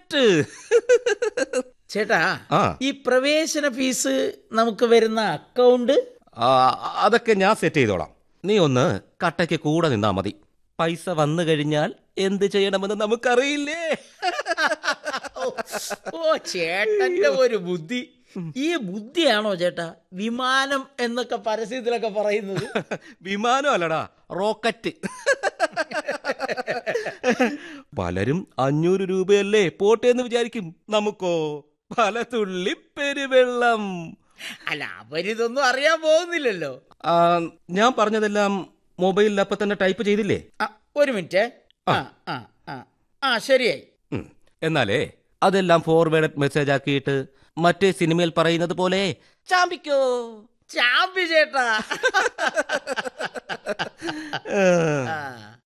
Correct ചേട്ടാ ആ. ഈ പ്രവേശന ഫീസ് നമുക്ക് വരുന്ന അക്കൗണ്ട് ആ, അതൊക്കെ ഞാൻ സെറ്റ് ചെയ്തോളാം നീ ഒന്ന് കട്ടയ്ക്ക് കൂടെ നിന്നാ മതി പൈസ വന്നു കഴിഞ്ഞാൽ എന്ത് ചെയ്യണമെന്ന് നമുക്കറിയില്ലേ ഓ ചേട്ടന്റെ ഒരു ബുദ്ധി ഈ ബുദ്ധിയാണോ ചേട്ടാ വിമാനം എന്നൊക്കെ പരസ്യത്തിലൊക്കെ പറയുന്നത് വിമാനം അല്ലടാ റോക്കറ്റ് പലരും അഞ്ഞൂറ് രൂപയല്ലേ പോട്ടെ എന്ന് വിചാരിക്കും നമുക്കോ പല തുള്ളി പെരുവെള്ളം അല്ല അവരിതൊന്നും അറിയാൻ പോകുന്നില്ലല്ലോ ആ, ഞാൻ പറഞ്ഞതെല്ലാം മൊബൈലിൽ അപ്പൊ തന്നെ ടൈപ്പ് ചെയ്തില്ലേ ആ, ഒരു മിനിറ്റ് ആ ആ ആ ആ ശരിയായി ഉം. എന്നാലേ അതെല്ലാം ഫോർവേഡ് മെസ്സേജ് ആക്കിയിട്ട് മറ്റേ സിനിമയിൽ പറയുന്നത് പോലെ ചാമ്പിക്കോ ചാമ്പി ചേട്ടാ ആ. ആ.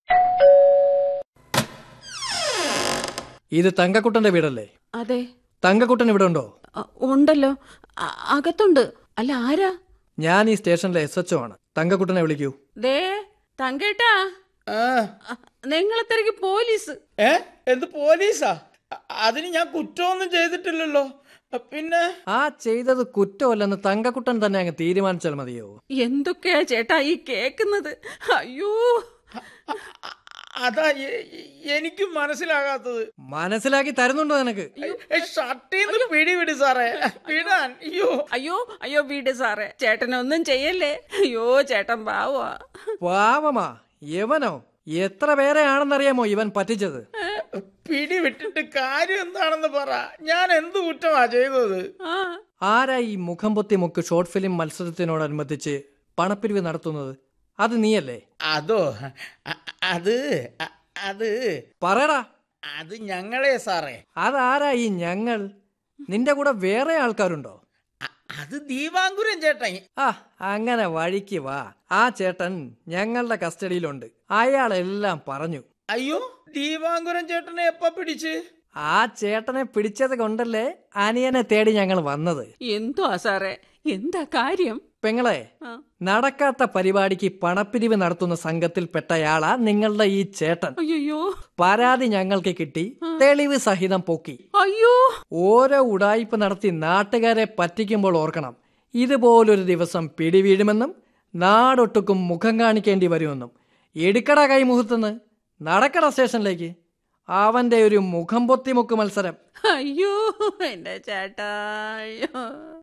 ഇത് തങ്കക്കുട്ടന്റെ വീടല്ലേ അതെ തങ്കക്കുട്ടൻ ഇവിടെ ഉണ്ടോ അ, ഉണ്ടല്ലോ അ- അകത്തുണ്ട് അല്ല ആരാ ഞാൻ ഈ സ്റ്റേഷനിലെ എസ് എച്ച് ആണ് തങ്കക്കുട്ടനെ വിളിക്കൂ ദേ തങ്കേട്ടാ ആ. നിങ്ങളെ തിരക്ക് പോലീസ് ഏ എന്ത് പോലീസാ അ- അതിന് ഞാൻ കുറ്റമൊന്നും ചെയ്തിട്ടില്ലല്ലോ പിന്നെ ആ ചെയ്തത് കുറ്റമല്ലെന്ന് തങ്കക്കുട്ടൻ തന്നെ അങ്ങ് തീരുമാനിച്ചാൽ മതിയോ എന്തൊക്കെയാ ചേട്ടാ ഈ കേക്കുന്നത് അയ്യോ അ- അതാ എ- എ- എനിക്കും മനസ്സിലാകാത്തത് മനസ്സിലാക്കി തരുന്നുണ്ടോ നിനക്ക് ഏ, ഷർട്ടീന്ന് പിടി വിട് സാറേ വിടാൻ അയ്യോ അയ്യോ അയ്യോ വീട് സാറേ ചേട്ടനൊന്നും ചെയ്യല്ലേ അയ്യോ ചേട്ടൻ പാവാ പാവമാ യവനോ എത്ര പേരെയാണെന്നറിയാമോ ഇവൻ പറ്റിച്ചത് പിടി വിട്ടിട്ട് കാര്യം എന്താണെന്ന് പറ ഞാൻ എന്ത് കുറ്റമാ ചെയ്തത് ആ ആരാ ഈ മുഖം പൊത്തി മുക്ക് ഷോർട്ട് ഫിലിം മത്സരത്തിനോടനുബന്ധിച്ച് പണപ്പിരിവ് നടത്തുന്നത് അത് നീയല്ലേ അതോ അ- അത് അ- അത് പറയടാ അത് ഞങ്ങളെ സാറേ അതാരാ ഈ ഞങ്ങൾ നിന്റെ കൂടെ വേറെ ആൾക്കാരുണ്ടോ അ- അത് ദീപാങ്കുരൻ ചേട്ടൻ ആ അങ്ങനെ വഴിക്ക് വാ ആ ചേട്ടൻ ഞങ്ങളുടെ കസ്റ്റഡിയിലുണ്ട് അയാളെല്ലാം പറഞ്ഞു അയ്യോ ദീപാങ്കുരൻ ചേട്ടനെ എപ്പ പിടിച്ച് ആ ചേട്ടനെ പിടിച്ചത് കൊണ്ടല്ലേ അനിയനെ തേടി ഞങ്ങൾ വന്നത് എന്തുവാ സാറേ എന്താ കാര്യം പെങ്ങളെ ആ. നടക്കാത്ത പരിപാടിക്ക് പണപ്പിരിവ് നടത്തുന്ന സംഘത്തിൽപ്പെട്ടയാളാ നിങ്ങളുടെ ഈ ചേട്ടൻ അയ്യോ പരാതി ഞങ്ങൾക്ക് കിട്ടി തെളിവ് സഹിതം പൊക്കി അയ്യോ ഓരോ ഉടായിപ്പ് നടത്തി നാട്ടുകാരെ പറ്റിക്കുമ്പോൾ ഓർക്കണം ഇതുപോലൊരു ദിവസം പിടിവീഴുമെന്നും നാടൊട്ടുക്കും മുഖം കാണിക്കേണ്ടി വരുമെന്നും എടുക്കട കൈമുഹത്തുനിന്ന് നടക്കട സ്റ്റേഷനിലേക്ക് അവന്റെ ഒരു മുഖം പൊത്തിമുക്ക് മത്സരം അയ്യോ എന്റെ ചേട്ടാ അയ്യോ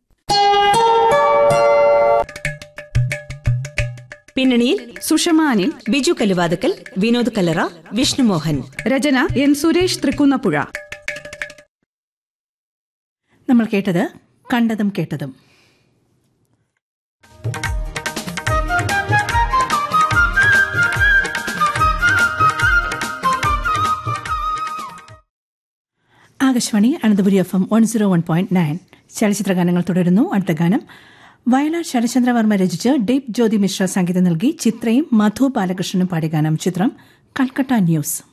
പിന്നണിയിൽ സുഷമാനിൽ ബിജു കലുവാതുക്കൽ വിനോദ് കല്ലറ വിഷ്ണുമോഹൻ രചന എൻ സുരേഷ് തൃക്കുന്നപ്പുഴ നമ്മൾ കേട്ടത് കണ്ടതും കേട്ടതും Akashvani Ananthapuri F M one zero one point nine ചലച്ചിത്ര ഗാനങ്ങൾ തുടരുന്നു അടുത്ത ഗാനം വയലാർ ശരചന്ദ്രവർമ്മ രചിച്ച് ഡീപ് ജ്യോതി മിശ്ര സംഗീതം നൽകി ചിത്രയും മധു ബാലകൃഷ്ണനും പാടിയ ഗാനം ചിത്രം കൽക്കട്ട ന്യൂസ്